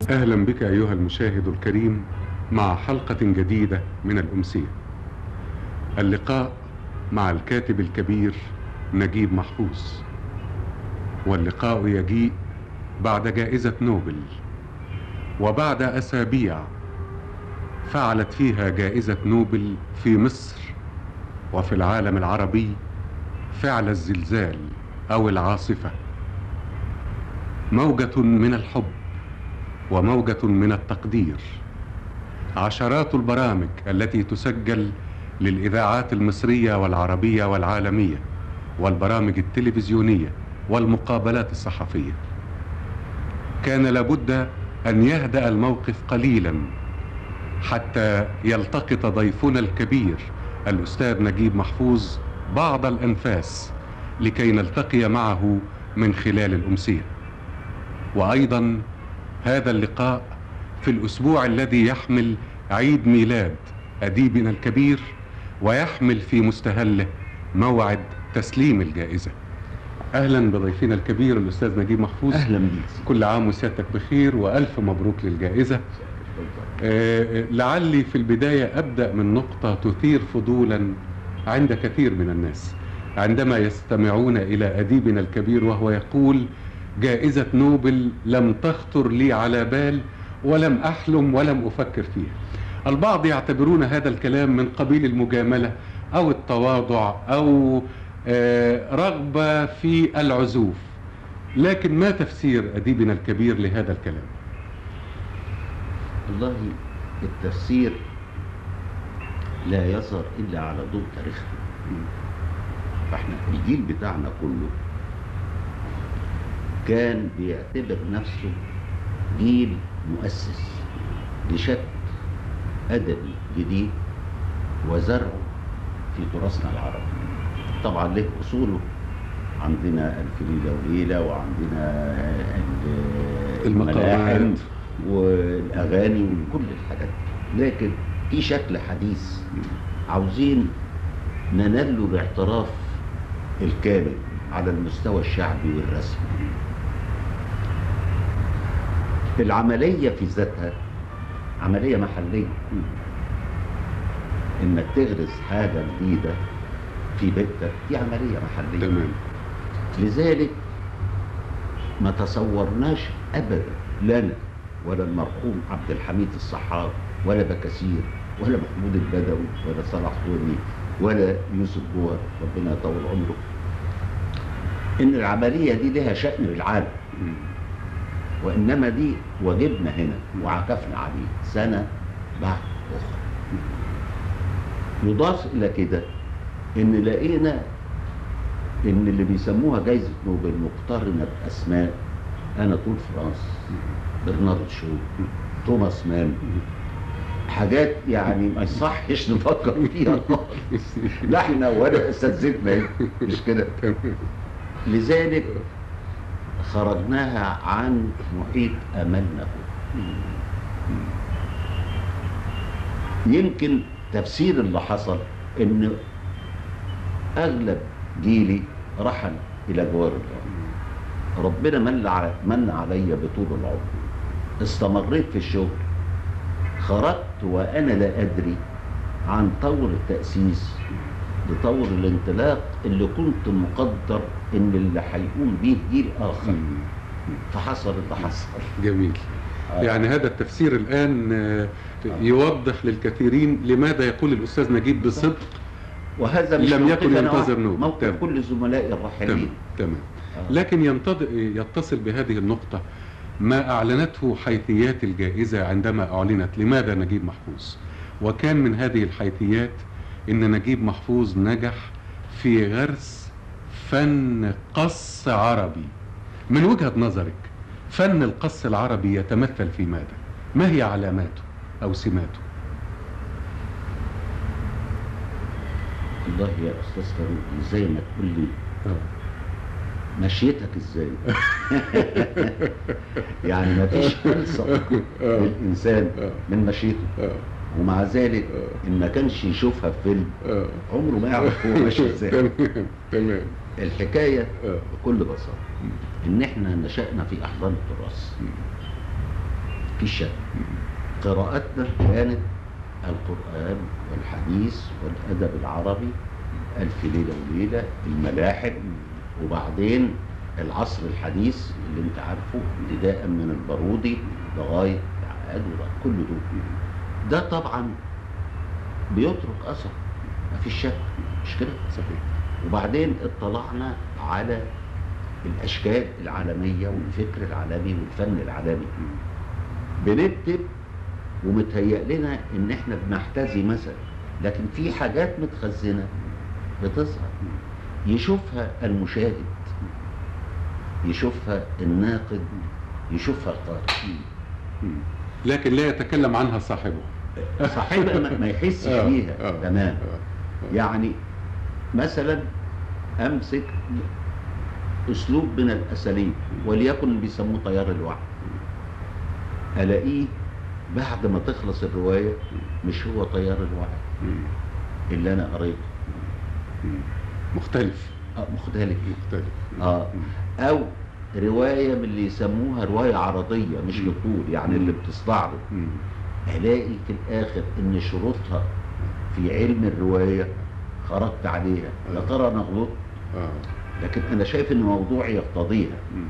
أهلا بك أيها المشاهد الكريم مع حلقة جديدة من الأمسية اللقاء مع الكاتب الكبير نجيب محفوظ واللقاء يجيء بعد جائزة نوبل وبعد أسابيع فعلت فيها جائزة نوبل في مصر وفي العالم العربي فعل الزلزال أو العاصفة موجة من الحب وموجة من التقدير عشرات البرامج التي تسجل للإذاعات المصرية والعربية والعالمية والبرامج التلفزيونية والمقابلات الصحفية كان لابد أن يهدأ الموقف قليلا حتى يلتقط ضيفنا الكبير الأستاذ نجيب محفوظ بعض الأنفاس لكي نلتقي معه من خلال الأمسية وأيضا هذا اللقاء في الأسبوع الذي يحمل عيد ميلاد أديبنا الكبير ويحمل في مستهله موعد تسليم الجائزة أهلا بضيفنا الكبير الأستاذ نجيب محفوظ اهلا بيك كل عام وسيادتك بخير وألف مبروك للجائزة آه، لعلي في البداية أبدأ من نقطة تثير فضولا عند كثير من الناس عندما يستمعون إلى أديبنا الكبير وهو يقول جائزة نوبل لم تخطر لي على بال ولم أحلم ولم أفكر فيها البعض يعتبرون هذا الكلام من قبيل المجاملة أو التواضع أو آه، رغبة في العزوف لكن ما تفسير أديبنا الكبير لهذا الكلام والله التفسير لا يظهر الا على ضوء تاريخنا فاحنا الجيل بتاعنا كله كان بيعتبر نفسه جيل مؤسس لشكل ادبي جديد وزرعه في تراثنا العربي طبعا له اصوله عندنا الف ليله وليله وعندنا ال- المقامات. الملاحم والاغاني وكل الحاجات دي. لكن في شكل حديث عاوزين ننال له الاعتراف الكامل على المستوى الشعبي والرسمي العملية في ذاتها عملية محلية انك تغرس حاجة جديدة في بيتك دي عملية محلية تمام لذلك ما تصورناش ابدا لنا ولا المرحوم عبد الحميد الصحار ولا بكثير ولا محمود البدوي ولا صلاح طوري ولا يوسف جوهر ربنا يطول عمره ان العمليه دي لها شان بالعالم مم. وانما دي واجبنا هنا وعكفنا عليه سنه بعد اخرى يضاف الى كده ان لقينا ان اللي بيسموها جايزه نوبل مقترنه باسماء اناتول فرانس برنارد شو توماس مان حاجات يعني ما يصحش نفكر فيها خالص لا احنا ولا اساتذتنا مش كده تمام لذلك خرجناها عن محيط املنا يمكن تفسير اللي حصل ان اغلب جيلي رحل الى جوار الله ربنا من على من علي بطول العمر استمريت في الشغل خرجت وانا لا ادري عن طور التاسيس لطور الانطلاق اللي كنت مقدر ان اللي هيقوم بيه جيل اخر مم. فحصل اللي حصل جميل يعني هذا التفسير الآن آه، يوضح للكثيرين لماذا يقول الأستاذ نجيب بصدق وهذا مش لم موقف يكن أنا ينتظر واحد، نوبل. موقف تمام. كل زملائي تمام الراحلين تمام آه. لكن ينتظ... يتصل بهذه النقطة ما أعلنته حيثيات الجائزة عندما أعلنت لماذا نجيب محفوظ وكان من هذه الحيثيات إن نجيب محفوظ نجح في غرس فن قص عربي من وجهة نظرك فن القص العربي يتمثل في ماذا ما هي علاماته أو سماته والله يا استاذ فاروق زي ما تقول لي مشيتك ازاي يعني ما فيش ألصق للإنسان من مشيته آه. ومع ذلك آه. إن ما كانش يشوفها في فيلم آه. عمره ما يعرف هو ماشي ازاي تمام تمام الحكاية آه. بكل بساطة إن إحنا نشأنا في أحضان التراث في شك قراءتنا كانت القرآن والحديث والأدب العربي ألف ليلة وليلة الملاحم وبعدين العصر الحديث اللي انت عارفه ابتداء من البارودي لغاية العقاد كل دول ده طبعا بيترك أثر ما فيش شك مش كده صحيح وبعدين اطلعنا على الاشكال العالميه والفكر العالمي والفن العالمي بنكتب ومتهيأ لنا ان احنا بنحتذي مثلا لكن في حاجات متخزنه بتظهر يشوفها المشاهد يشوفها الناقد يشوفها القارئ مم. لكن لا يتكلم عنها صاحبه صاحبها ما- ما يحسش آه، بيها آه، تمام آه، آه. يعني مثلا امسك اسلوب من الاساليب وليكن بيسموه تيار الوعي الاقيه بعد ما تخلص الروايه مش هو تيار الوعي مم. اللي انا قريته مم. مختلف آه مختلف مختلف اه مم. او روايه من اللي يسموها روايه عرضيه مش للطول يعني اللي بتستعرض مم. الاقي في الاخر ان شروطها في علم الروايه خرجت عليها يا ترى انا غلطت آه. لكن انا شايف ان موضوعي يقتضيها مم.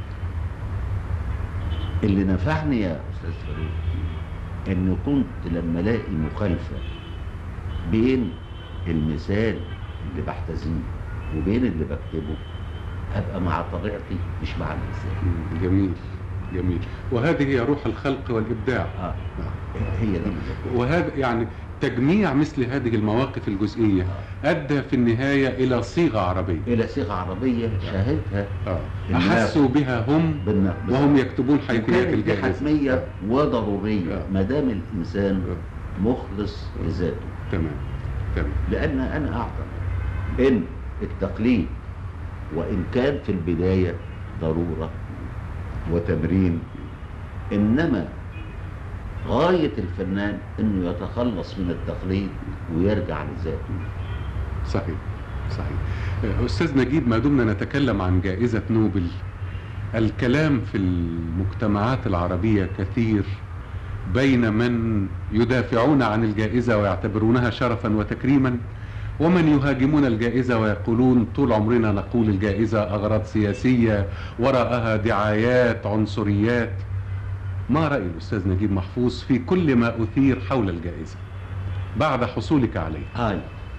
اللي نفعني يا استاذ فريد ان كنت لما الاقي مخالفه بين المثال اللي بحتزيه وبين اللي بكتبه ابقى مع طبيعتي مش مع المثال مم. جميل جميل وهذه هي روح الخلق والإبداع اه آه. هي دي بالظبط. وهذا يعني تجميع مثل هذه المواقف الجزئية أدى في النهاية إلى صيغة عربية الى صيغه عربيه شاهدها آه. الناس. أحسوا بها هم بالنقد وهم يكتبون حيثيات كانت دي الجائزة حتميه وضروريه آه. ما دام الانسان آه. مخلص لذاته تمام تمام لان انا اعتقد ان التقليد وان كان في البدايه ضروره وتمرين انما غايه الفنان انه يتخلص من التقليد ويرجع لذاته صحيح صحيح أستاذ نجيب ما دمنا نتكلم عن جائزة نوبل الكلام في المجتمعات العربية كثير بين من يدافعون عن الجائزة ويعتبرونها شرفا وتكريما ومن يهاجمون الجائزة ويقولون طول عمرنا نقول الجائزة أغراض سياسية وراءها دعايات عنصريات ما رأي الأستاذ نجيب محفوظ في كل ما أثير حول الجائزة بعد حصولك عليها هاي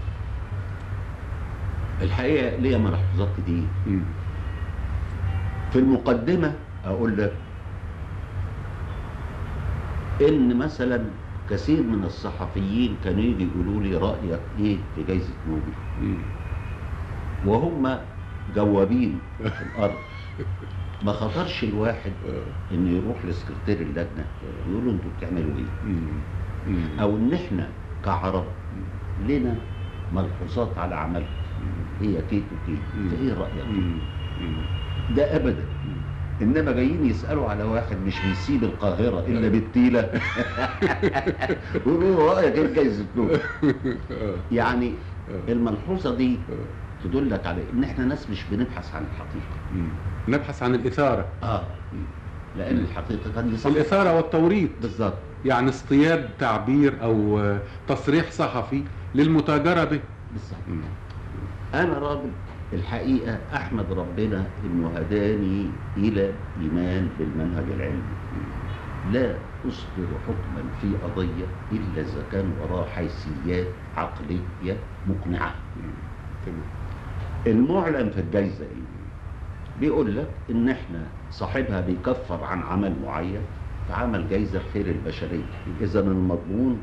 الحقيقه ليا ملاحظات كتير مم. في المقدمة أقول لك إن مثلا كثير من الصحفيين كانوا يجي يقولوا لي رأيك إيه في جائزة نوبل مم. وهم جوابين في الأرض ما خطرش الواحد آه. إنه يروح لسكرتير اللجنة يقول له أنتوا بتعملوا إيه؟ مم. مم. أو إن إحنا كعرب لنا ملحوظات على عملكم هي كيت وكيت مم. فإيه رأيك؟ مم. مم. ده أبدا انما جايين يسالوا على واحد مش بيسيب القاهره الا بالتيله ويقولوا له رايك ايه في جايزه نوبل آه. يعني آه. الملحوظه دي آه. تدلك على ان احنا ناس مش بنبحث عن الحقيقه مم. نبحث عن الإثارة اه لان الحقيقه كان دي صح الإثارة والتوريط بالظبط يعني اصطياد تعبير أو آه، تصريح صحفي للمتاجرة به بالظبط مم. انا راجل الحقيقه احمد ربنا انه هداني الى ايمان بالمنهج العلمي لا اصدر حكما في قضيه الا اذا كان وراه حيثيات عقليه مقنعه مم. تمام المعلن في الجايزه ايه بيقول لك ان احنا صاحبها بيكفر عن عمل معين فعمل جايزه خير البشريه اذا المضمون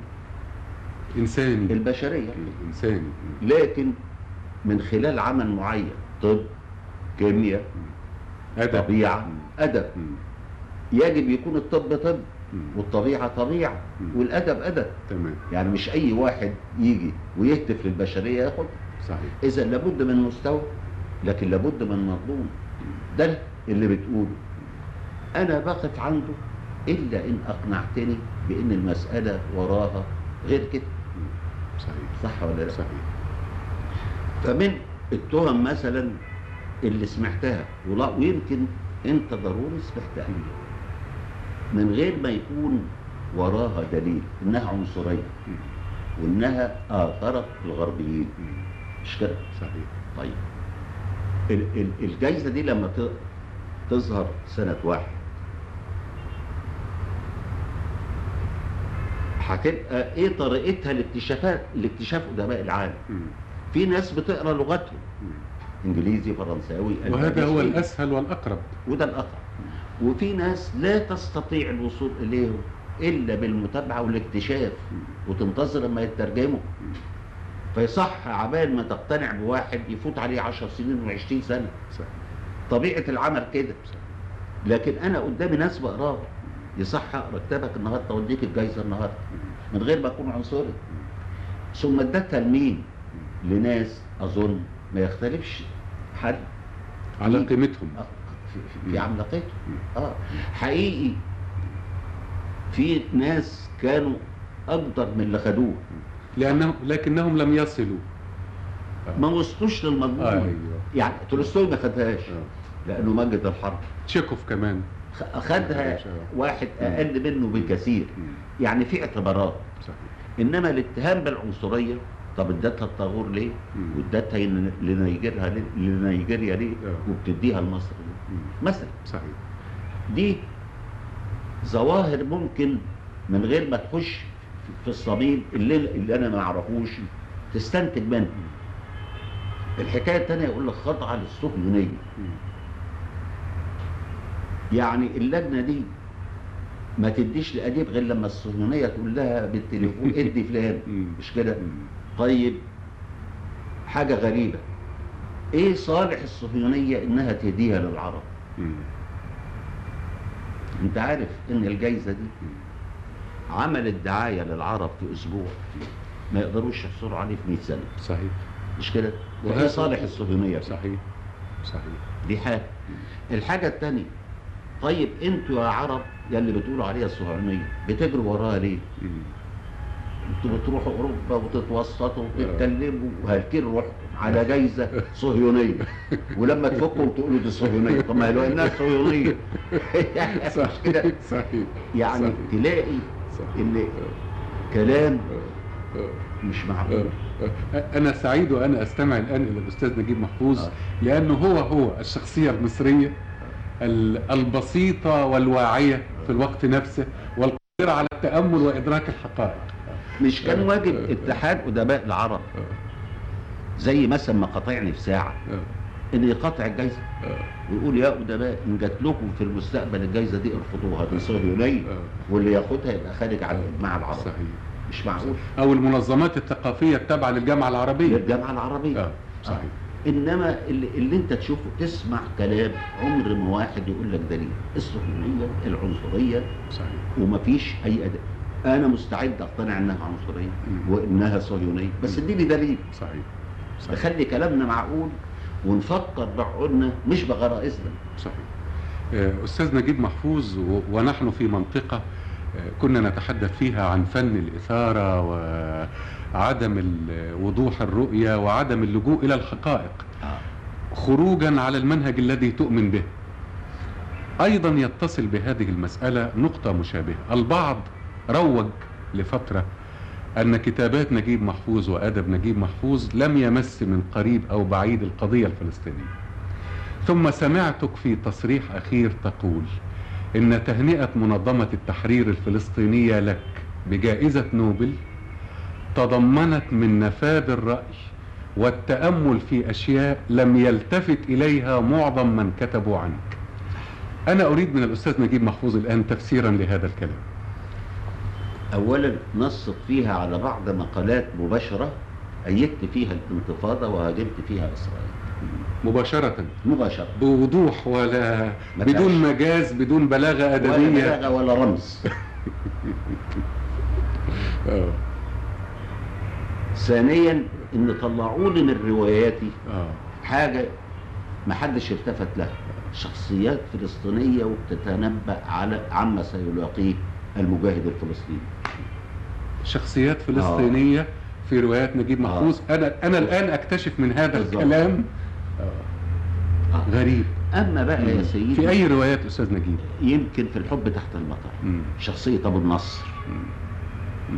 إنساني البشريه إنساني مم. لكن من خلال عمل معين طب كيمياء أدب طبيعه مم. ادب مم. يجب يكون الطب طب مم. والطبيعه طبيعه مم. والادب ادب تمام يعني مش اي واحد يجي ويهتف للبشريه ياخد صحيح اذا لابد من مستوى لكن لابد من مضمون ده اللي بتقوله انا بقف عنده الا ان اقنعتني بان المساله وراها غير كده مم. صحيح صح ولا لا صحيح فمن التهم مثلا اللي سمعتها ولا- ويمكن انت ضروري سمعتها من غير ما يكون وراها دليل انها عنصريه وانها اثرت الغربيين مش كده صحيح طيب ال- ال- الجايزه دي لما ت- تظهر سنه واحد هتبقى ايه طريقتها لاكتشافات لاكتشاف ادباء العالم مم. في ناس بتقرا لغتهم مم. انجليزي فرنساوي وهذا ألماني، هو شيء. الاسهل والاقرب وده الاقرب وفي ناس لا تستطيع الوصول اليهم الا بالمتابعه والاكتشاف وتنتظر لما يترجموا فيصح عبال ما تقتنع بواحد يفوت عليه 10 سنين و20 سنه صحيح طبيعه العمل كده لكن انا قدامي ناس بقراها يصح اقرا كتابك النهارده واديك الجايزه النهارده من غير ما اكون عنصري ثم ادتها لمين؟ لناس اظن ما يختلفش حد على مين؟ قيمتهم آه، في, في, في مم. عملاقته اه حقيقي في ناس كانوا اقدر من اللي خدوه لانهم لكنهم لم يصلوا ما وصلوش للمضمون ايوه يعني تولستوي ما خدهاش آه. لانه مجد الحرب تشيكوف كمان خ- خدها آه. واحد مم. اقل منه بكثير مم. يعني في اعتبارات صحيح انما الاتهام بالعنصريه طب ادتها الطاغور ليه؟ مم. وادتها ين- لنيجيريا ليه؟ لنيجيريا ليه؟ آه. وبتديها لمصر ليه؟ مم. مثلا صحيح دي ظواهر ممكن من غير ما تخش في الصميم اللي, اللي انا ما اعرفوش تستنتج منه الحكايه الثانيه يقول لك خضعه للصهيونيه مم. يعني اللجنه دي ما تديش لاديب غير لما الصهيونيه تقول لها بالتليفون ادي فلان مم. مش كده مم. طيب حاجه غريبه ايه صالح الصهيونيه انها تهديها للعرب مم. انت عارف ان الجايزه دي عملت دعايه للعرب في اسبوع ما يقدروش يحصلوا عليه في 100 سنه صحيح مش كده وهذا- وهي صالح الصهيونيه فيه. صحيح صحيح دي حاجه الحاجه الثانيه طيب انتوا يا عرب يا اللي بتقولوا عليها الصهيونيه بتجروا وراها ليه مم. انتوا بتروحوا اوروبا وتتوسطوا وتتكلموا وهالكين رحتوا على جايزه صهيونيه ولما تفكوا تقولوا دي صهيونيه طب ما هي لو انها صهيونيه مش كده صحيح صحيح يعني صحيح. تلاقي صحيح. ان كلام آه. آه. مش معقول أنا سعيد وأنا أستمع الآن إلى الأستاذ نجيب محفوظ آه. لأنه هو هو الشخصية المصرية ال- البسيطة والواعية في الوقت نفسه والقادرة على التأمل وإدراك الحقائق مش كان آه. واجب آه. اتحاد ادباء العرب زي مثلا ما قاطعني في ساعه آه. ان يقاطع الجايزه آه. ويقول يا ادباء ان جات لكم في المستقبل الجايزه دي ارفضوها دي صهيونيه آه. واللي ياخدها يبقى خارج عن اجماع العرب صحيح مش معقول أو المنظمات الثقافية التابعة للجامعة العربية للجامعه العربيه آه. صحيح انما اللي, اللي انت تشوفه تسمع كلام عمر ما واحد يقول لك دليل الصهيونيه العنصريه صحيح ومفيش اي اداء انا مستعد اقتنع انها عنصريه مم. وانها صهيونيه بس مم. اديني دليل صحيح صحيح نخلي كلامنا معقول ونفكر بعقولنا مش بغرائزنا صحيح آه، أستاذ نجيب محفوظ و- ونحن في منطقة آه، كنا نتحدث فيها عن فن الإثارة وعدم ال- وضوح الرؤية وعدم اللجوء إلى الحقائق خروجا على المنهج الذي تؤمن به أيضا يتصل بهذه المسألة نقطة مشابهة البعض روج لفترة أن كتابات نجيب محفوظ وأدب نجيب محفوظ لم يمس من قريب أو بعيد القضية الفلسطينية ثم سمعتك في تصريح أخير تقول إن تهنئة منظمة التحرير الفلسطينية لك بجائزة نوبل تضمنت من نفاذ الرأي والتأمل في أشياء لم يلتفت إليها معظم من كتبوا عنك أنا أريد من الأستاذ نجيب محفوظ الآن تفسيرا لهذا الكلام اولا نصت فيها على بعض مقالات مباشره ايدت فيها الانتفاضه وهاجمت فيها اسرائيل مباشرة مباشره بوضوح ولا ما بدون فيهاش. مجاز بدون بلاغة ولا أدبية بلاغه ولا رمز آه. ثانيا ان طلعوا لي من رواياتي آه. حاجه ما حدش التفت لها شخصيات فلسطينيه وبتتنبأ على عما سيلاقيه المجاهد الفلسطيني شخصيات فلسطينية في روايات نجيب محفوظ أنا أنا الآن أكتشف من هذا بالظبط. الكلام آه. غريب اما بقى يا سيدي في اي روايات استاذ نجيب يمكن في الحب تحت المطر مم. شخصيه ابو النصر مم.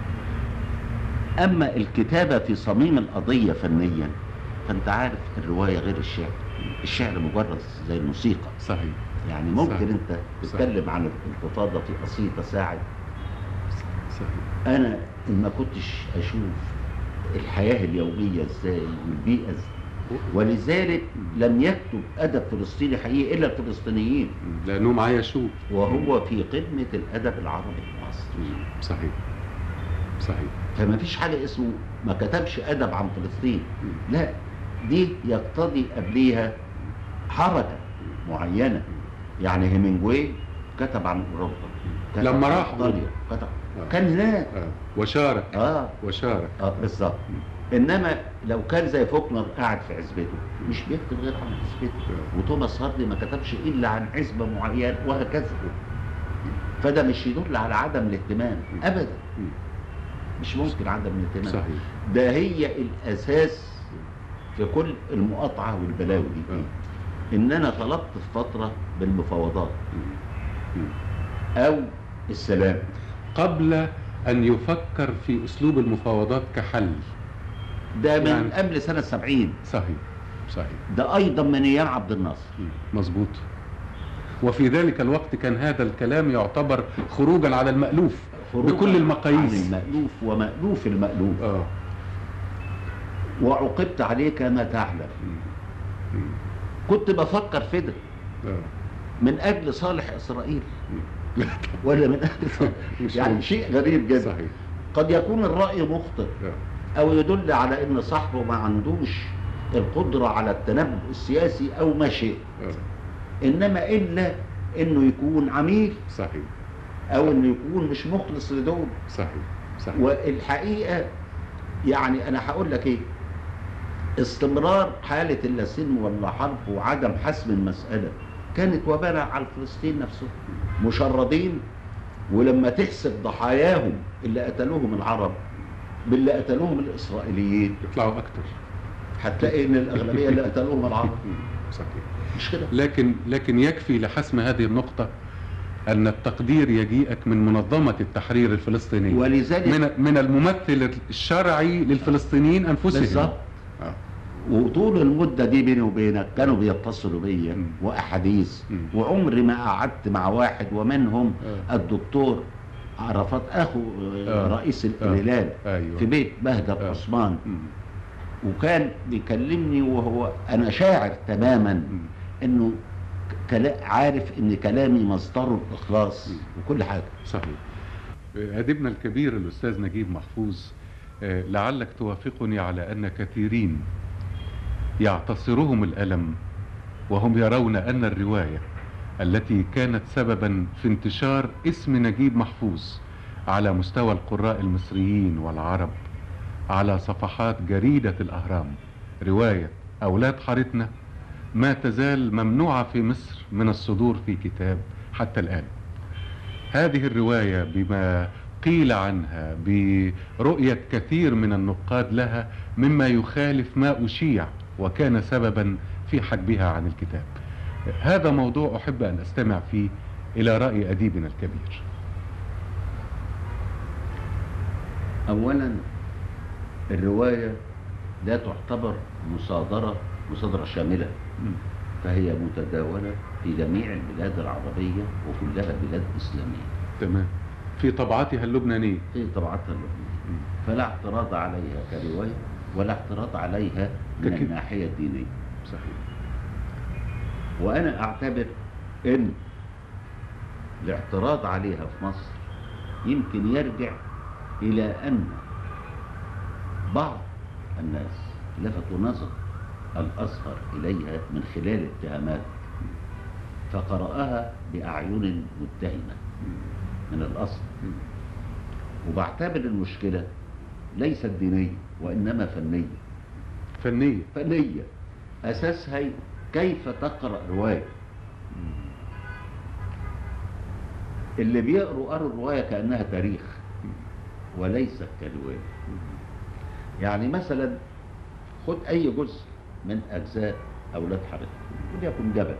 اما الكتابه في صميم القضيه فنيا فانت عارف الروايه غير الشعر الشعر مجرد زي الموسيقى صحيح يعني ممكن صحيح. انت تتكلم عن الانتفاضه في قصيده ساعد صحيح انا إن ما كنتش اشوف الحياه اليوميه ازاي والبيئه ازاي ولذلك لم يكتب ادب فلسطيني حقيقي الا الفلسطينيين لانهم عايشوه وهو في قمه الادب العربي المصري صحيح صحيح فما فيش حاجه اسمه ما كتبش ادب عن فلسطين لا دي يقتضي قبليها حركه معينه يعني هيمنجواي كتب عن اوروبا كتب لما عن راح ايطاليا كتب آه. كان هناك آه. وشارك اه وشارك اه بالظبط انما لو كان زي فوكنر قاعد في عزبته مش بيكتب غير عن عزبته آه. وتوماس هاردي ما كتبش الا عن عزبه معينه وهكذا فده مش يدل على عدم الاهتمام ابدا مم. مش ممكن عدم الاهتمام صحيح ده هي الاساس في كل المقاطعه والبلاوي دي آه. ان انا طلبت في فتره بالمفاوضات مم. مم. او السلام قبل ان يفكر في اسلوب المفاوضات كحل ده من يعني- قبل سنه 70 صحيح صحيح ده ايضا من ايام عبد الناصر مم. مظبوط وفي ذلك الوقت كان هذا الكلام يعتبر خروجا على المألوف خروجاً بكل المقاييس عن المألوف ومألوف المألوف اه وعوقبت عليه كما تعلم مم. مم. كنت بفكر في ده اه من اجل صالح اسرائيل مم. لا ولا من اجل صالح مش يعني ممكن. شيء غريب جدا صحيح قد يكون الراي مخطئ آه. او يدل على ان صاحبه ما عندوش القدره على التنبؤ السياسي او ما شئ آه. انما الا انه يكون عميل صحيح او انه يكون مش مخلص لدول صحيح صحيح والحقيقه يعني انا هقول لك ايه استمرار حاله اللاسن ولا حرب وعدم حسم المساله كانت وبالا على الفلسطين نفسهم مشردين ولما تحسب ضحاياهم اللي قتلوهم العرب باللي قتلوهم الاسرائيليين يطلعوا اكتر هتلاقي ان الاغلبيه اللي قتلوهم العرب مم. صحيح مش كده لكن لكن يكفي لحسم هذه النقطة أن التقدير يجيئك من منظمة التحرير الفلسطينية ولذلك من من الممثل الشرعي للفلسطينيين أنفسهم بالظبط آه. وطول المده دي بيني وبينك كانوا بيتصلوا بيا مم. واحاديث مم. وعمري ما قعدت مع واحد ومنهم آه. الدكتور عرفات اخو آه. رئيس آه. الهلال أيوة في بيت بهجت آه. عثمان مم. وكان بيكلمني وهو انا شاعر تماما مم. انه كلا عارف ان كلامي مصدره الاخلاص مم. وكل حاجه صحيح أديبنا الكبير الأستاذ نجيب محفوظ آه، لعلك توافقني على أن كثيرين يعتصرهم الألم وهم يرون أن الرواية التي كانت سببا في انتشار اسم نجيب محفوظ على مستوى القراء المصريين والعرب على صفحات جريدة الأهرام رواية أولاد حارتنا ما تزال ممنوعة في مصر من الصدور في كتاب حتى الآن هذه الرواية بما قيل عنها برؤية كثير من النقاد لها مما يخالف ما أشيع وكان سببا في حجبها عن الكتاب هذا موضوع أحب أن أستمع فيه إلى رأي أديبنا الكبير اولا الروايه لا تعتبر مصادره مصادره شامله فهي متداوله في جميع البلاد العربيه وكلها بلاد اسلاميه تمام في طبعاتها اللبنانية في طبعاتها اللبنانيه فلا اعتراض عليها كروايه ولا اعتراض عليها من ككت- الناحيه الدينيه صحيح وانا اعتبر ان الاعتراض عليها في مصر يمكن يرجع الى ان بعض الناس لفتوا نظر الازهر اليها من خلال اتهامات فقرأها بأعين متهمة من الأصل وبعتبر المشكلة ليست دينية وإنما فنية فنية فنية أساسها كيف تقرأ رواية اللي بيقروا قروا الرواية كأنها تاريخ وليست كرواية يعني مثلا خد أي جزء من أجزاء أولاد حضرتك وليكن جبل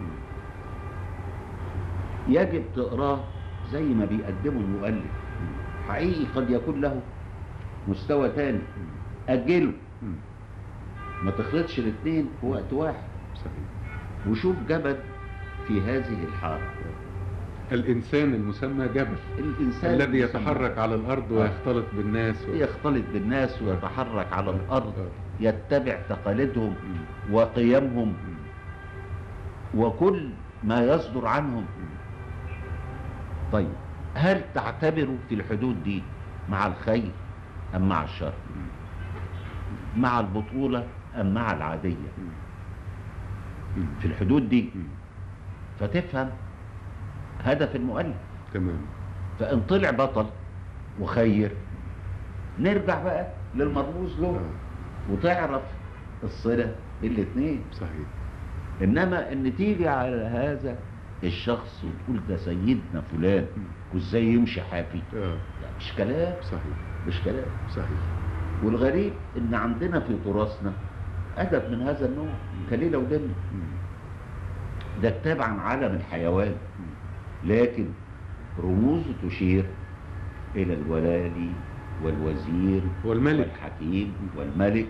يجب تقراه زي ما بيقدمه المؤلف حقيقي قد يكون له مستوى تاني أجله مم. ما تخلطش الاثنين في وقت واحد صحيح وشوف جبل في هذه الحالة الإنسان المسمى جبل الإنسان الذي المسلم يتحرك على الأرض ويختلط بالناس و... يختلط بالناس ويتحرك على الأرض آه. يتبع تقاليدهم مم. وقيمهم مم. وكل ما يصدر عنهم طيب هل تعتبروا في الحدود دي مع الخير أم مع الشر مع البطولة أم مع العادية مم. في الحدود دي مم. فتفهم هدف المؤلف تمام فإن طلع بطل وخير نرجع بقى للمرموز له آه. وتعرف الصلة بين الاثنين صحيح إنما إن تيجي على هذا الشخص وتقول ده سيدنا فلان وإزاي يمشي حافي آه. لا مش كلام صحيح مش كلام صحيح والغريب إن عندنا في تراثنا أدب من هذا النوع كليلة ودم مم. ده كتاب عن عالم الحيوان مم. لكن رموزه تشير إلى الولالي والوزير والملك والحكيم والملك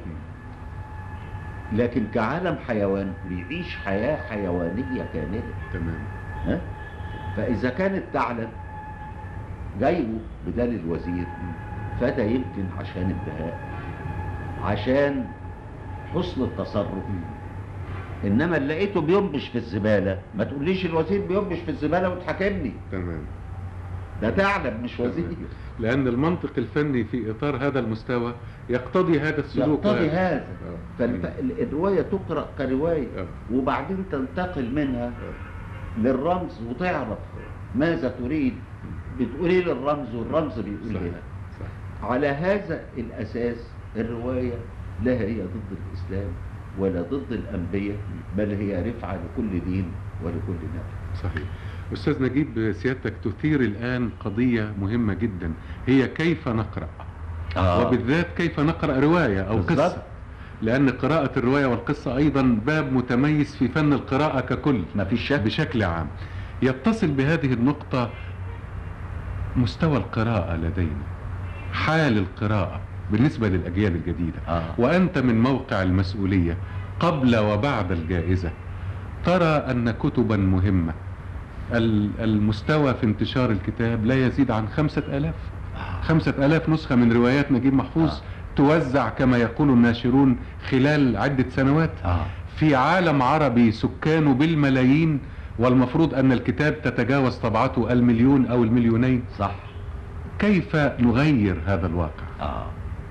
لكن كعالم حيوان بيعيش حياة حيوانية كاملة تمام ها؟ فإذا كان الثعلب جايبه بدل الوزير فده يمكن عشان البهاء عشان حسن التصرف مم. انما اللي لقيته بينبش في الزباله ما تقوليش الوزير بينبش في الزباله وتحاكمني تمام ده ثعلب مش وزير لأن المنطق الفني في إطار هذا المستوى يقتضي هذا السلوك يقتضي وهذا. هذا آه. فالروايه تقرا كروايه آه. وبعدين تنتقل منها آه. للرمز وتعرف ماذا تريد بتقول ايه للرمز والرمز بيقول صحيح ايه صحيح على هذا الاساس الروايه لا هي ضد الاسلام ولا ضد الانبياء بل هي رفعه لكل دين ولكل نبي صحيح أستاذ نجيب سيادتك تثير الآن قضية مهمة جدا هي كيف نقرأ وبالذات كيف نقرأ رواية أو بالظبط. قصة لأن قراءة الرواية والقصة أيضا باب متميز في فن القراءة ككل ما فيش شك بشكل عام يتصل بهذه النقطة مستوى القراءة لدينا حال القراءة بالنسبة للأجيال الجديدة آه. وأنت من موقع المسؤولية قبل وبعد الجائزة ترى أن كتبا مهمة ال- المستوى في انتشار الكتاب لا يزيد عن خمسة ألاف خمسة ألاف نسخة من روايات نجيب محفوظ آه. توزع كما يقول الناشرون خلال عدة سنوات آه. في عالم عربي سكانه بالملايين والمفروض أن الكتاب تتجاوز طبعته المليون أو المليونين صح كيف نغير هذا الواقع آه.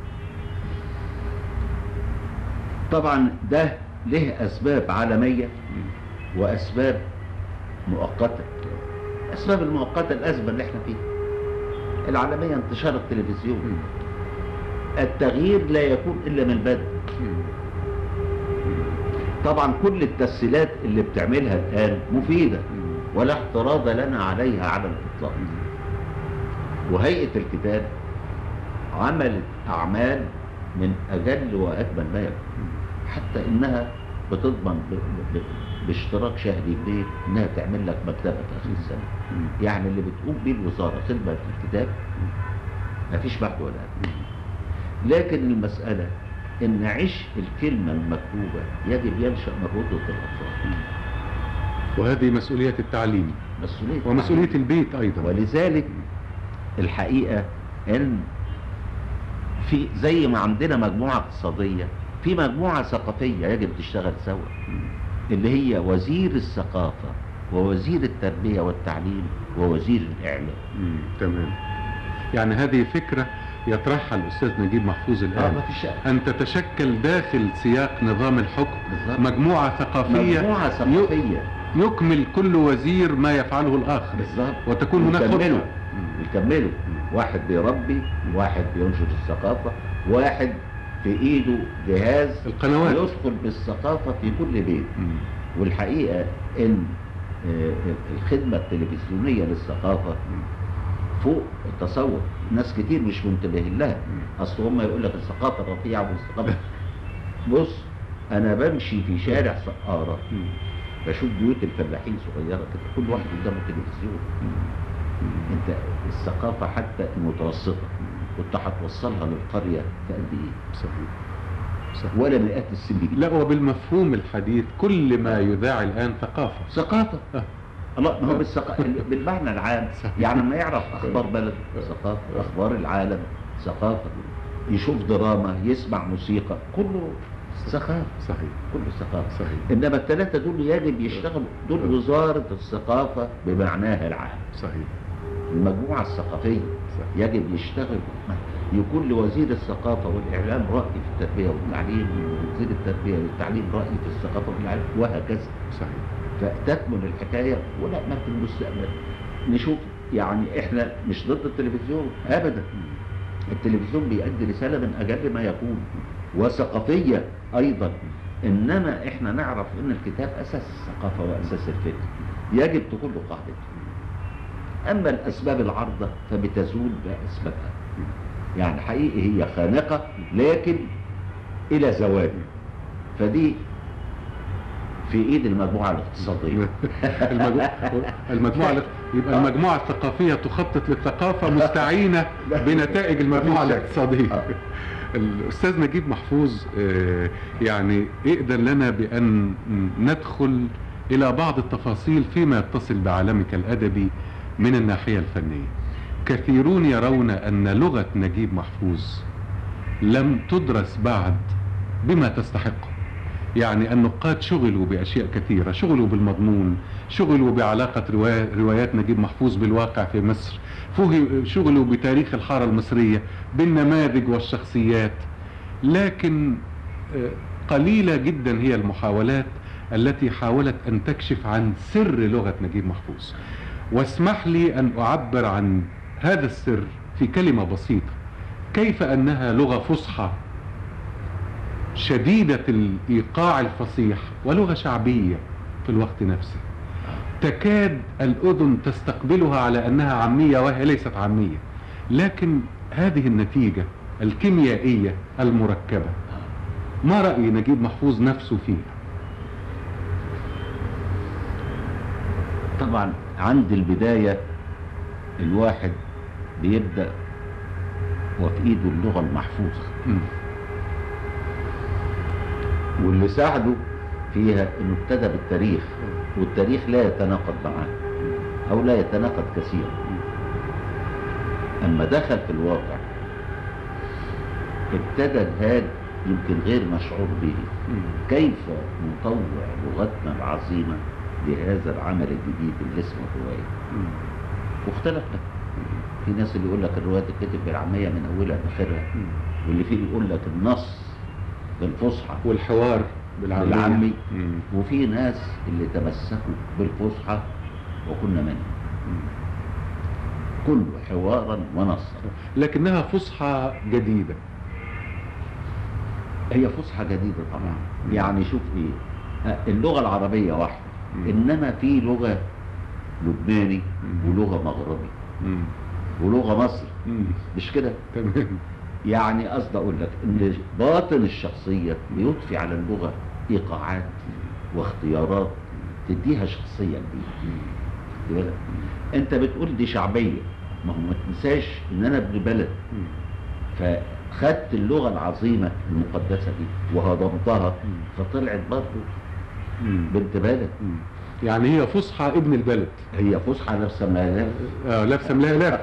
طبعا ده له أسباب عالمية وأسباب مؤقتة الأسباب المؤقتة الأزمة اللي احنا فيها العالمية انتشار التلفزيون التغيير لا يكون إلا من البدء طبعا كل التسهيلات اللي بتعملها الآن مفيدة ولا اعتراض لنا عليها على الإطلاق وهيئة الكتاب عملت أعمال من أجل وأجمل ما يكون حتى إنها بتضمن ب- ب- باشتراك شهري كبير إنها تعمل لك مكتبة في آخر السنة يعني اللي بتقوم بيه الوزارة خدمة في الكتاب مفيش بعد ولا قبل. لكن المسألة إن عشق الكلمة المكتوبة يجب ينشأ من رضة الأطفال وهذه مسؤولية التعليم مسؤولية ومسؤولية التعليم. البيت أيضا ولذلك الحقيقة ان في زي ما عندنا مجموعة اقتصادية في مجموعة ثقافية يجب تشتغل سوا اللي هي وزير الثقافة ووزير التربية والتعليم ووزير الإعلام مم. تمام يعني هذه فكرة يطرحها الأستاذ نجيب محفوظ اه الآن ما فيش شك. أن تتشكل داخل سياق نظام الحكم بالظبط. مجموعة ثقافية مجموعة ثقافية يكمل كل وزير ما يفعله الآخر بالظبط وتكون هناك يكملوا خطة. يكملوا واحد بيربي واحد بينشر الثقافة واحد في ايده جهاز القنوات. يدخل بالثقافة في كل بيت مم. والحقيقة ان آه، الخدمة التلفزيونية للثقافة فوق التصور ناس كتير مش منتبهين لها اصل هم يقول لك الثقافة الرفيعة والثقافة بص انا بمشي في شارع سقاره مم. بشوف بيوت الفلاحين صغيره كده كل واحد قدامه تلفزيون انت الثقافه حتى المتوسطه كنت هتوصلها للقريه في قد ايه صحيح صحيح ولا مئات السنين لا وبالمفهوم الحديث كل ما يذاع الآن ثقافة ثقافه آه. الله ما هو بالثق... بالمعنى العام صحيح. يعني لما يعرف اخبار بلد ثقافه اخبار العالم ثقافه يشوف دراما يسمع موسيقى كله ثقافه صحيح كله ثقافه صحيح انما الثلاثه دول يجب يشتغلوا دول وزاره الثقافه بمعناها العام صحيح المجموعه الثقافيه صحيح يجب يشتغل يكون لوزير الثقافة والإعلام رأي في التربية والتعليم ووزير التربية والتعليم رأي في الثقافة والإعلام وهكذا صحيح فتكمل الحكاية ولا ما في المستقبل نشوف يعني احنا مش ضد التلفزيون ابدا التلفزيون بيؤدي رسالة من اجل ما يكون وثقافية ايضا انما احنا نعرف ان الكتاب اساس الثقافة واساس الفكر يجب تكون له قاعدته اما الاسباب العارضة فبتزول باسبابها يعني حقيقي هي خانقة لكن الى زوال فدي في ايد المجموعة الاقتصادية المجموعة, المجموعة يبقى المجموعة الثقافية تخطط للثقافة مستعينة بنتائج المجموعة الاقتصادية آه. الأستاذ نجيب محفوظ آه، يعني ائذن لنا بأن ندخل إلى بعض التفاصيل فيما يتصل بعالمك الأدبي من الناحية الفنية كثيرون يرون أن لغة نجيب محفوظ لم تدرس بعد بما تستحقه يعني النقاد شغلوا بأشياء كثيرة شغلوا بالمضمون شغلوا بعلاقة رواية روايات نجيب محفوظ بالواقع في مصر فوه- شغلوا بتاريخ الحارة المصرية بالنماذج والشخصيات لكن آه، قليلة جدا هي المحاولات التي حاولت أن تكشف عن سر لغة نجيب محفوظ واسمح لي أن أعبر عن هذا السر في كلمة بسيطة كيف أنها لغة فصحى شديدة الإيقاع الفصيح ولغة شعبية في الوقت نفسه تكاد الأذن تستقبلها على أنها عامية وهي ليست عامية لكن هذه النتيجة الكيميائية المركبة ما رأي نجيب محفوظ نفسه فيها طبعا عند البداية الواحد بيبدأ وفي ايده اللغة المحفوظة مم. واللي ساعده فيها انه ابتدى بالتاريخ والتاريخ لا يتناقض معاه او لا يتناقض كثيرا اما دخل في الواقع ابتدى الهاد يمكن غير مشعور به مم. كيف نطوع لغتنا العظيمة بهذا العمل الجديد اللي اسمه الرواية مم. واختلف لك في ناس اللي يقول لك الرواية تتكتب بالعامية من أولها لآخرها مم. واللي فيه يقول لك النص بالفصحى والحوار بالعامية بالعامي. مم. وفي ناس اللي تمسكوا بالفصحى وكنا منهم مم. كله حوارا ونصا لكنها فصحى جديدة هي فصحى جديدة طبعا مم. يعني شوف ايه ها، اللغة العربية واحدة مم. انما في لغة لبناني مم. ولغة مغربي مم. ولغة مصري مم. مش كده تمام يعني قصدي اقول لك ان باطن الشخصية بيضفي على اللغة ايقاعات واختيارات تديها شخصية جديدة خد بالك؟ انت بتقول دي شعبية ما هو ما تنساش ان انا ابن بلد مم. فخدت اللغة العظيمة المقدسة دي وهضمتها فطلعت برضه مم. بنت بلد مم. يعني هي فصحى ابن البلد هي فصحى نفسها ما اه لابسه ملهلة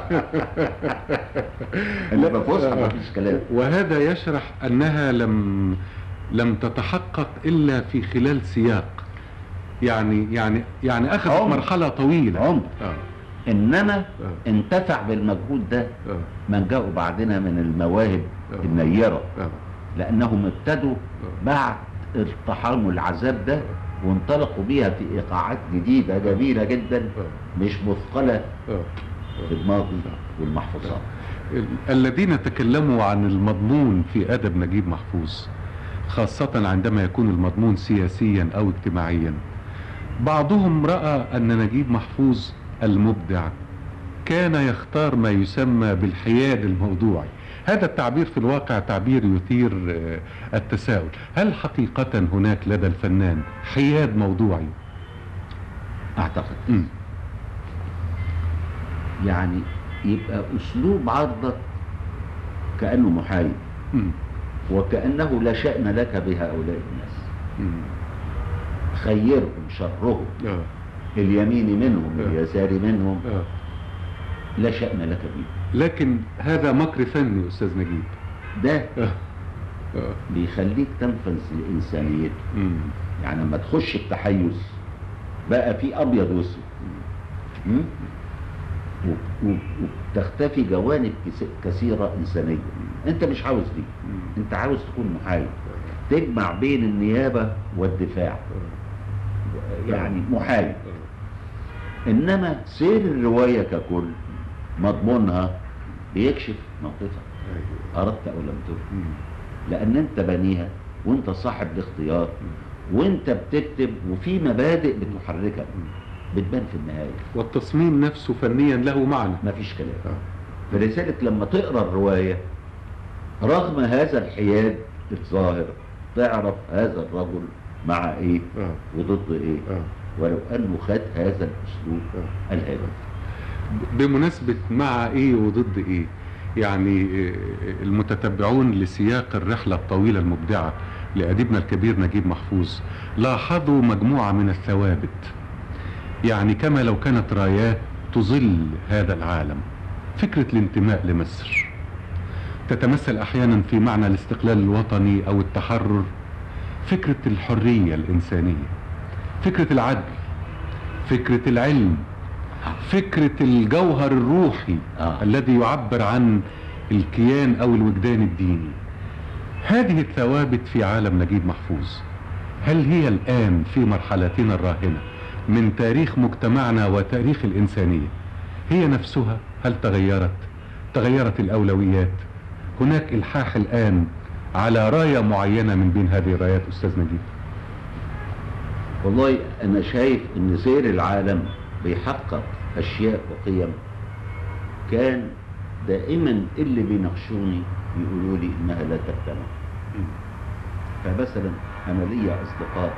انما فصحى ما فيش كلام وهذا يشرح انها لم لم تتحقق الا في خلال سياق يعني يعني يعني اخذت عمر. مرحله طويله عمر اه انما آه. انتفع بالمجهود ده اه من جاءوا بعدنا من المواهب آه. النيرة اه لانهم ابتدوا بعد الطحام والعذاب ده وانطلقوا بيها في ايقاعات جديدة جميلة جدا آه. مش مثقلة اه في الماضي والمحفوظات ال- الذين تكلموا عن المضمون في ادب نجيب محفوظ خاصة عندما يكون المضمون سياسيا او اجتماعيا بعضهم رأى ان نجيب محفوظ المبدع كان يختار ما يسمى بالحياد الموضوعي هذا التعبير في الواقع تعبير يثير آه، التساؤل هل حقيقة هناك لدى الفنان حياد موضوعي اعتقد مم. يعني يبقى اسلوب عرضك كانه محايد مم. وكانه لا شان لك بهؤلاء الناس مم. خيرهم شرهم آه. اليمين منهم آه. اليسار منهم آه. لا شان لك به لكن هذا مكر فني أستاذ نجيب ده آه. آه. بيخليك تنفذ انسانيتك مم. يعني لما تخش التحيز بقى في ابيض واسود م? و- و- وتختفي جوانب كس- كثيره انسانيه انت مش عاوز دي مم. انت عاوز تكون محايد تجمع بين النيابه والدفاع يعني محايد آه. انما سير الروايه ككل مضمونها بيكشف موقفها أيوه. اردت او لم ترد مم. لان انت بنيها وانت صاحب الاختيار وانت بتكتب وفي مبادئ بتحركك بتبان في النهايه والتصميم نفسه فنيا له معنى مفيش كلام آه. فلذلك لما تقرا الروايه رغم هذا الحياد الظاهر تعرف هذا الرجل مع ايه آه. وضد ايه آه. ولو انه خد هذا الاسلوب آه. الهادف بمناسبة مع ايه وضد ايه يعني آه، المتتبعون لسياق الرحلة الطويلة المبدعة لأديبنا الكبير نجيب محفوظ لاحظوا مجموعة من الثوابت يعني كما لو كانت رايات تظل هذا العالم فكرة الانتماء لمصر تتمثل أحيانا في معنى الاستقلال الوطني أو التحرر فكرة الحرية الإنسانية فكرة العدل فكرة العلم فكرة الجوهر الروحي آه. الذي يعبر عن الكيان أو الوجدان الديني هذه الثوابت في عالم نجيب محفوظ هل هي الآن في مرحلتنا الراهنة من تاريخ مجتمعنا وتاريخ الإنسانية هي نفسها هل تغيرت تغيرت الأولويات هناك إلحاح الآن على راية معينة من بين هذه الرايات أستاذ نجيب والله انا شايف ان سير العالم بيحقق اشياء وقيم كان دائما اللي بيناقشوني يقولوا لي انها لا تجتمع فمثلا انا ليا اصدقاء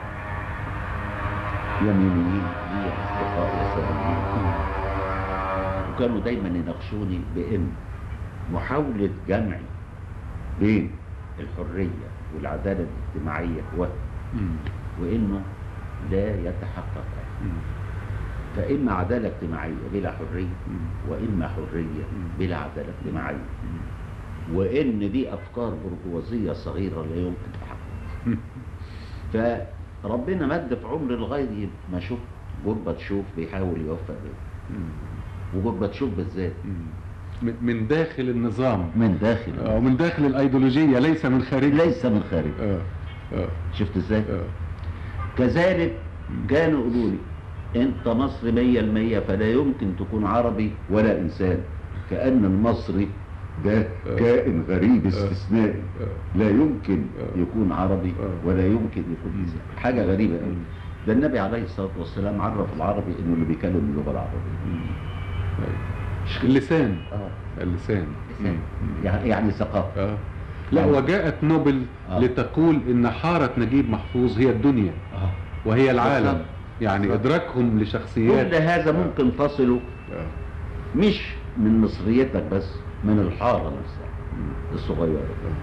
يمينيين ليا اصدقاء يساريين وكانوا دايما يناقشوني بان محاوله جمع بين الحريه والعداله الاجتماعيه و وانه لا يتحقق فاما عداله اجتماعيه بلا حريه واما حريه بلا عداله اجتماعيه وان دي افكار برجوازيه صغيره لا يمكن تحققها فربنا مد في عمر لغايه ما شوف جورباتشوف بيحاول يوفق بيه وجورباتشوف بالذات من- من داخل النظام من داخل أو من داخل الأيديولوجية ليس من خارجها ليس من خارج آه. آه. شفت ازاي آه. كذلك كانوا يقولوا لي انت مصري مية المية فلا يمكن تكون عربي ولا انسان كأن المصري ده آه. كائن غريب آه. استثنائي آه. لا يمكن آه. يكون عربي آه. ولا يمكن يكون انسان حاجة غريبة قوي مم. ده النبي عليه الصلاة والسلام عرف العربي انه اللي بيتكلم اللغة العربية أيوة. اللسان اه اللسان لسان. مم. يعني يعني ثقافة آه. لا وجاءت نوبل آه. لتقول ان حارة نجيب محفوظ هي الدنيا اه وهي العالم بالظبط. يعني بالظبط. ادراكهم كل لشخصيات هذا ممكن تصله آه. مش من مصريتك بس من الحارة نفسها الصغيرة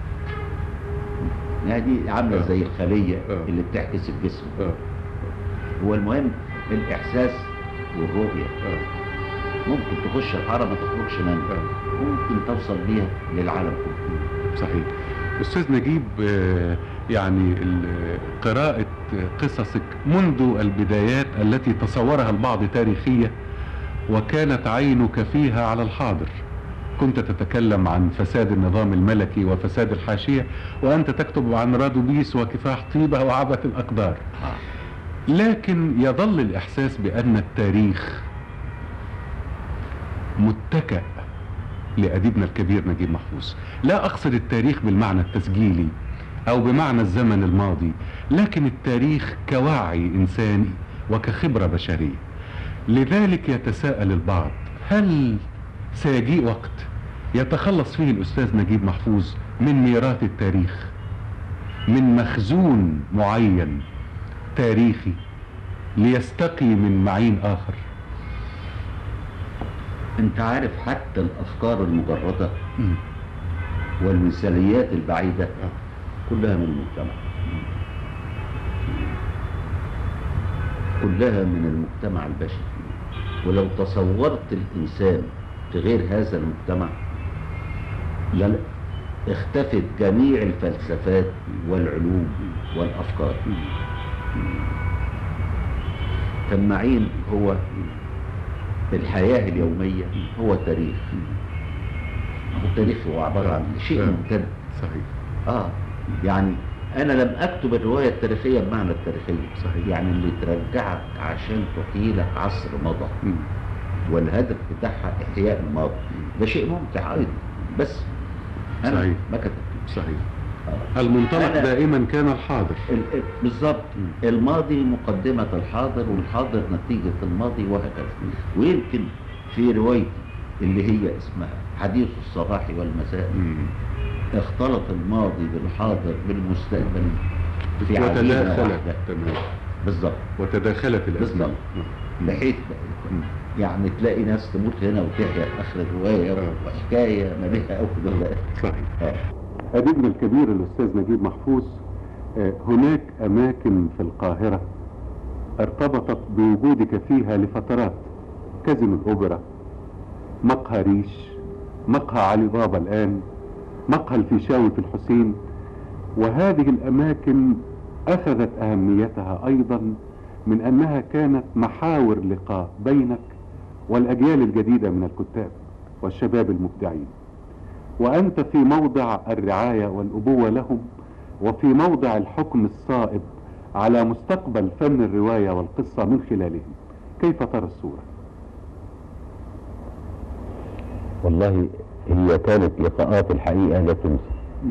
يعني دي عاملة آه. زي الخلية آه. اللي بتعكس الجسم آه. هو المهم الإحساس والرؤية آه. ممكن تخش الحارة ما تخرجش منها آه. ممكن توصل بيها للعالم كله صحيح استاذ نجيب آه، يعني ال- قراءة قصصك منذ البدايات التي تصورها البعض تاريخية وكانت عينك فيها على الحاضر كنت تتكلم عن فساد النظام الملكي وفساد الحاشية وأنت تكتب عن رادوبيس وكفاح طيبة وعبث الأقدار لكن يظل الإحساس بأن التاريخ متكأ لأديبنا الكبير نجيب محفوظ لا أقصد التاريخ بالمعنى التسجيلي أو بمعنى الزمن الماضي لكن التاريخ كوعي إنساني وكخبرة بشرية لذلك يتساءل البعض هل سيجيء وقت يتخلص فيه الأستاذ نجيب محفوظ من ميراث التاريخ من مخزون معين تاريخي ليستقي من معين آخر انت عارف حتى الافكار المجرده والمثاليات البعيده كلها من المجتمع كلها من المجتمع البشري ولو تصورت الانسان في غير هذا المجتمع لن اختفت جميع الفلسفات والعلوم والافكار فالمعين هو الحياه اليوميه هو تاريخ هو التاريخ هو عباره عن شيء آه. ممتد صحيح اه يعني انا لم اكتب الروايه التاريخيه بمعنى التاريخيه صحيح. يعني اللي ترجعك عشان تحيي لك عصر مضى والهدف بتاعها احياء الماضي ده شيء ممتع ايضا بس انا صحيح. ما كتبتش صحيح آه. المنطلق أنا- دائما كان الحاضر ال- ال- بالظبط مم. الماضي مقدمة الحاضر والحاضر نتيجة الماضي وهكذا ويمكن في روايتي اللي هي اسمها حديث الصباح والمساء مم. اختلط الماضي بالحاضر بالمستقبل في عجينة وتداخلت واحدة تمام بالظبط وتداخلت الأزمان بالظبط. مم. بحيث مم. يعني تلاقي ناس تموت هنا وتحيا في اخر الروايه آه. وحكايه ما بها او ولا صحيح آه. أديبنا الكبير الأستاذ نجيب محفوظ آه، هناك أماكن في القاهرة ارتبطت بوجودك فيها لفترات كازينو الأوبرا مقهى ريش مقهى علي بابا الآن مقهى الفيشاوي في الحسين وهذه الأماكن أخذت أهميتها أيضا من أنها كانت محاور لقاء بينك والأجيال الجديدة من الكتاب والشباب المبدعين وأنت في موضع الرعاية والأبوة لهم وفي موضع الحكم الصائب على مستقبل فن الرواية والقصة من خلالهم كيف ترى الصورة؟ والله هي كانت لقاءات الحقيقة لا تنسى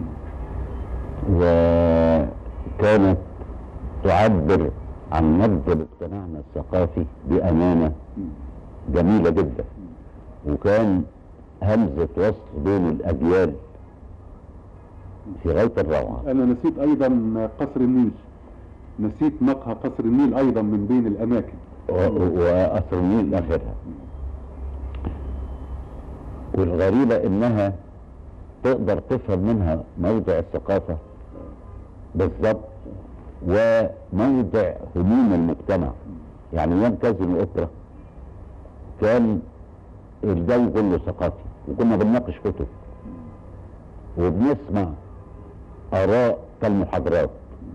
وكانت تعبر عن نبض مجتمعنا الثقافي بأمانة جميلة جدا وكان همزة وصل بين الأجيال في غاية الروعة أنا نسيت أيضا قصر النيل نسيت مقهى قصر النيل أيضا من بين الأماكن و- وأثر النيل آخرها والغريبة إنها تقدر تفهم منها موضع الثقافة بالضبط وموضع هموم المجتمع يعني يوم كازينو أوبرا كان الجو كله ثقافي وكنا بنناقش كتب وبنسمع آراء كالمحاضرات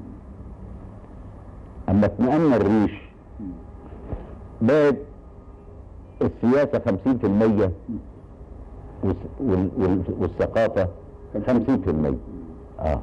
أما اطمئن الريش بقت السياسة خمسين في المية والثقافة خمسين في المية اه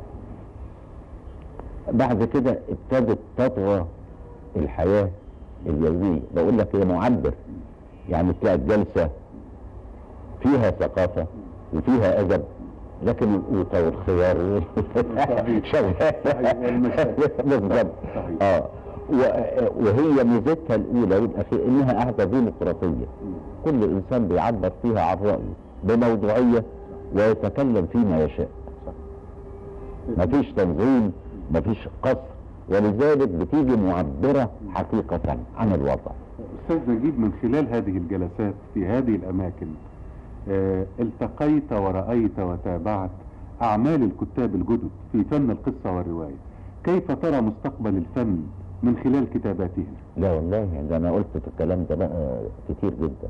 بعد كده ابتدت تطغى الحياة اليومية بقول لك هي معبر يعني تلاقي الجلسة فيها ثقافة وفيها أدب لكن القوطة والخيار صحيح. شغال صحيح، والمشاكل. بالظبط صحيح. اه و- وهي ميزتها الاولى والاخيره انها قاعده ديمقراطيه كل انسان بيعبر فيها عن رايه بموضوعيه ويتكلم فيما يشاء مفيش تنظيم مفيش قصر ولذلك بتيجي معبره حقيقه عن الوضع أستاذ نجيب من خلال هذه الجلسات في هذه الأماكن آه، التقيت ورأيت وتابعت أعمال الكتاب الجدد في فن القصة والرواية كيف ترى مستقبل الفن من خلال كتاباتهم لا والله ده انا قلت في الكلام ده بقى كتير جدا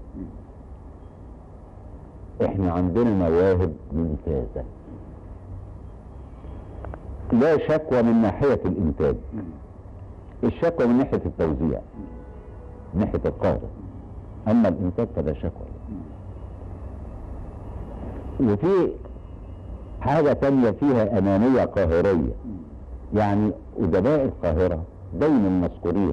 احنا عندنا مواهب ممتازة لا شكوى من ناحية الانتاج الشكوى من ناحية التوزيع من ناحية القاهرة اما الانتاج فلا شكوى وفي حاجة تانية فيها انانية قاهرية يعني ادباء القاهرة دايما مذكورين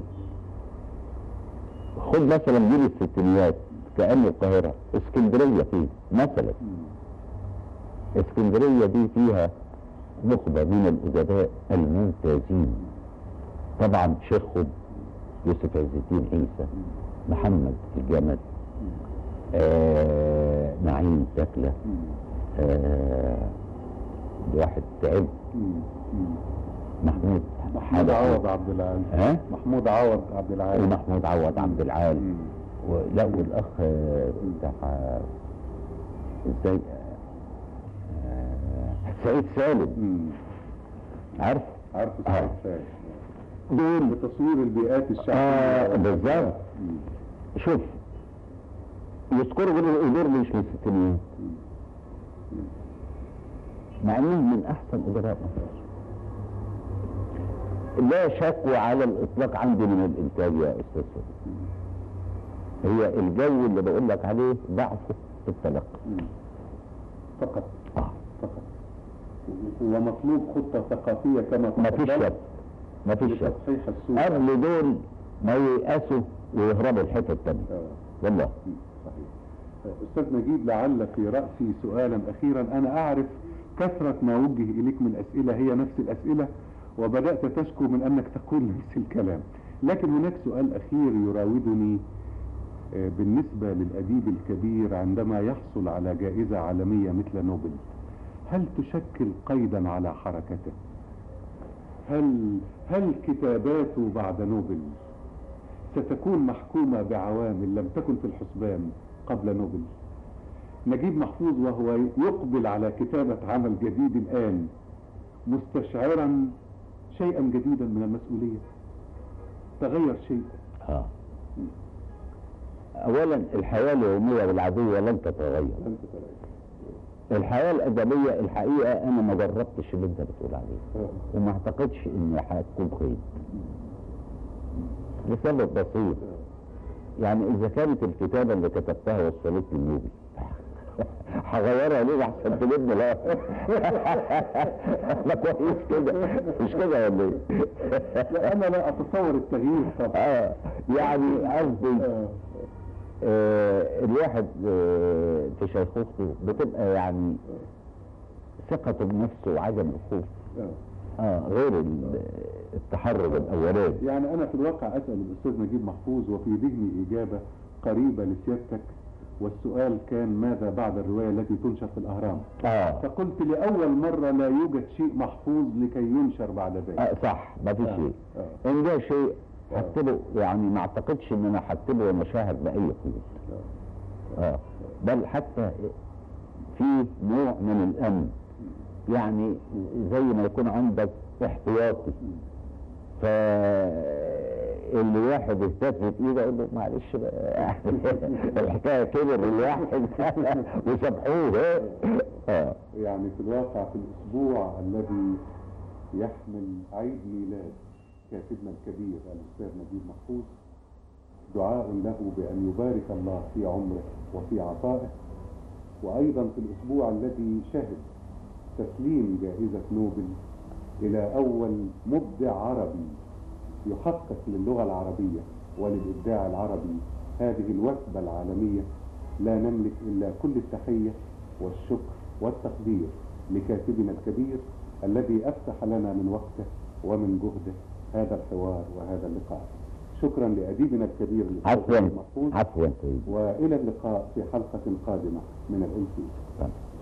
خد مثلا جيل الستينيات كأن القاهرة اسكندرية فيه مثلا اسكندرية دي فيها نخبة من الأدباء الممتازين طبعا شيخهم يوسف عز الدين عيسى محمد الجمل آه نعيم متاكله مم. آه الواحد تعب مم. مم. محمود محمود عوض عبد العال ها محمود عوض عبد العال ومحمود عوض عبد العال مم. ولا والاخ آه، بتاع ازاي آه، سعيد سالم مم. عارف عارف آه. سعيد سالم دول بتصوير البيئات الشعبية آه بالظبط مم. شوف يذكروا دول الادور مش من الستينيات مع انهم من احسن ادراء مصر لا شكوى على الاطلاق عندي من الانتاج يا استاذ فهمي. هي الجو اللي بقول لك عليه ضعفه في التلقي مم. فقط آه. فقط ومطلوب خطة ثقافية كما ما فيش تفضلت شك ما فيش شك لتصحيح السوق قبل دول ما ييأسوا ويهربوا الحته التانيه آه. والله مم. صحيح أستاذ نجيب لعل في رأسي سؤالا أخيرا أنا أعرف كثرة ما وجه إليك من أسئلة هي نفس الأسئلة وبدأت تشكو من أنك تقول نفس الكلام لكن هناك سؤال أخير يراودني آه، بالنسبة للأديب الكبير عندما يحصل على جائزة عالمية مثل نوبل هل تشكل قيدا على حركته هل هل كتاباته بعد نوبل ستكون محكومة بعوامل لم تكن في الحسبان قبل نوبل نجيب محفوظ وهو يقبل على كتابة عمل جديد الآن مستشعرا شيئا جديدا من المسؤولية تغير شيء اه اولا الحياه اليوميه والعاديه لن تتغير لم تتغير الحياه الادبيه الحقيقه انا ما جربتش اللي انت بتقول عليه آه. وما اعتقدش ان هتكون خير لسبب بسيط يعني اذا كانت الكتابه اللي كتبتها وصلت لي النوبل هغيرها ليه احسن تجيبني لا انا كويس كده مش كده ولا ايه؟ لا أنا لا أتصور التغيير طبعا اه يعني قصدي آه. آه الواحد آه في شيخوخته بتبقى يعني ثقته بنفسه وعدم الخوف آه. اه غير ال- التحرج الاولاني يعني أنا في الواقع أسأل الأستاذ نجيب محفوظ وفي ذهني إجابة قريبة لسيادتك والسؤال كان ماذا بعد الرواية التي تنشر في الأهرام اه, فقلت لأول مرة لا يوجد شيء محفوظ لكي ينشر بعد ذلك آه صح ما في آه. شيء آه. ان ده شيء آه. هكتبه يعني ما اعتقدش ان انا هكتبه ومشاهد باي قيود اه بل حتى في نوع من الامن يعني زي ما يكون عندك احتياطي ف اللي واحد اهتز بايده يقول له معلش بقى يعني الحكايه كبر الواحد وسامحوه اه يعني في الواقع في الأسبوع الذي يحمل عيد ميلاد كاتبنا الكبير الأستاذ نجيب محفوظ دعاء له بأن يبارك الله في عمره وفي عطائه وأيضا في الأسبوع الذي شهد تسليم جائزة نوبل إلى أول مبدع عربي يحقق للغة العربية وللإبداع العربي هذه الوثبة العالمية لا نملك إلا كل التحية والشكر والتقدير لكاتبنا الكبير الذي أفتح لنا من وقته ومن جهده هذا الحوار وهذا اللقاء شكرا لأديبنا الكبير الأستاذ عفوا محفوظ عفوا سيدي وإلى اللقاء في حلقة قادمة من الأنسي تمام.